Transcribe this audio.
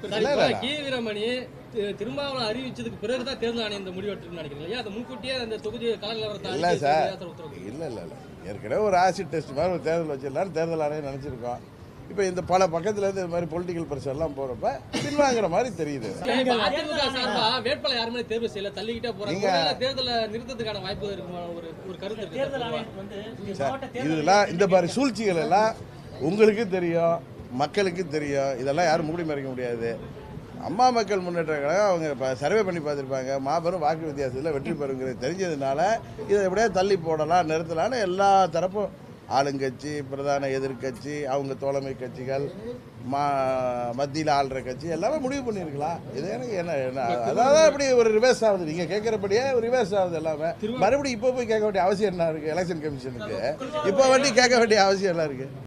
Sir, இல்ல, இப்ப இல்ல. கி வீரமணி தி- திருமாவளவன் அறிவிச்சதுக்கு பிறகுதான் தேர்தல் ஆணையம் இந்த முடிவு எடுத்துன்னு நினைக்கிறீங்க இல்லையா அதை முன்கூட்டியே அந்த தொகுதி கள நிலவரத்தை இல்ல அறிக்கை சார் செய்து சார் உத்தரவு இல்லை இல்லை இல்லை ஏற்கனவே ஒரு ஆசிட் டெஸ்ட் மாதிரி ஒரு தேர்தல் வச்சிடலாம்னு தேர்தல் ஆணையம் நினச்சிருக்கோம் இப்போ இந்த பல பக்கத்துல இருந்து இது மாதிரி பொலிட்டிக்கல் ப்ரெஷர் எல்லாம் போகிறப்ப பின்வாங்குற மாதிரி தெரியுது இப்ப அதிமுக சார்பா வேட்பாளர் யாருமே தேர்வு செய்யல தள்ளிக்கிட்டே போறாங்க நீங்க- ஒருவேளை தேர்தலை நிறுத்தத்துக்கான வாய்ப்பு இருக்குமா ஒரு ஒரு கருத்து இருக்கு தேர்தல் சார் பொதுவா. ஆணையம் வந்து இங்க சார் மாவட்ட தேர்தல் இதெல்லாம் இந்த மாதிரி சூழ்ச்சிகள் எல்லாம் உங்களுக்கு தெரியும் மக்களுக்கு தெரியும் இதெல்லாம் யாரும் மூடி மறைக்க முடியாது அம்மா மக்கள் முன்னேற்ற கழகம் அவங்க இப்போ சர்வே பண்ணி பார்த்துருப்பாங்க மாபெரும் வாக்கு வித்தியாசத்தில் வெற்றி பெறுங்கிறது தெரிஞ்சதுனால இதை எப்படியா தள்ளி போடலாம் நிறுத்தலாம்னு எல்லா தரப்பும் ஆளுங்கட்சி பிரதான எதிர்க்கட்சி அவங்க தோழமை கட்சிகள் மா மத்தியில் ஆள்ற கட்சி எல்லாமே முடிவு பண்ணியிருக்கலாம் இது எனக்கு என்ன என்ன அதாவது அப்படி ஒரு ரிவர்ஸ் ஆகுது நீங்கள் கேட்குறபடியே ஒரு ரிவர்ஸ் ஆகுது எல்லாமே மறுபடியும் இப்போ போய் கேட்க வேண்டிய அவசியம் என்ன இருக்குது எலெக்ஷன் கமிஷனுக்கு இப்போ வண்டி கேட்க வேண்டிய அவசியம் என்ன இருக்குது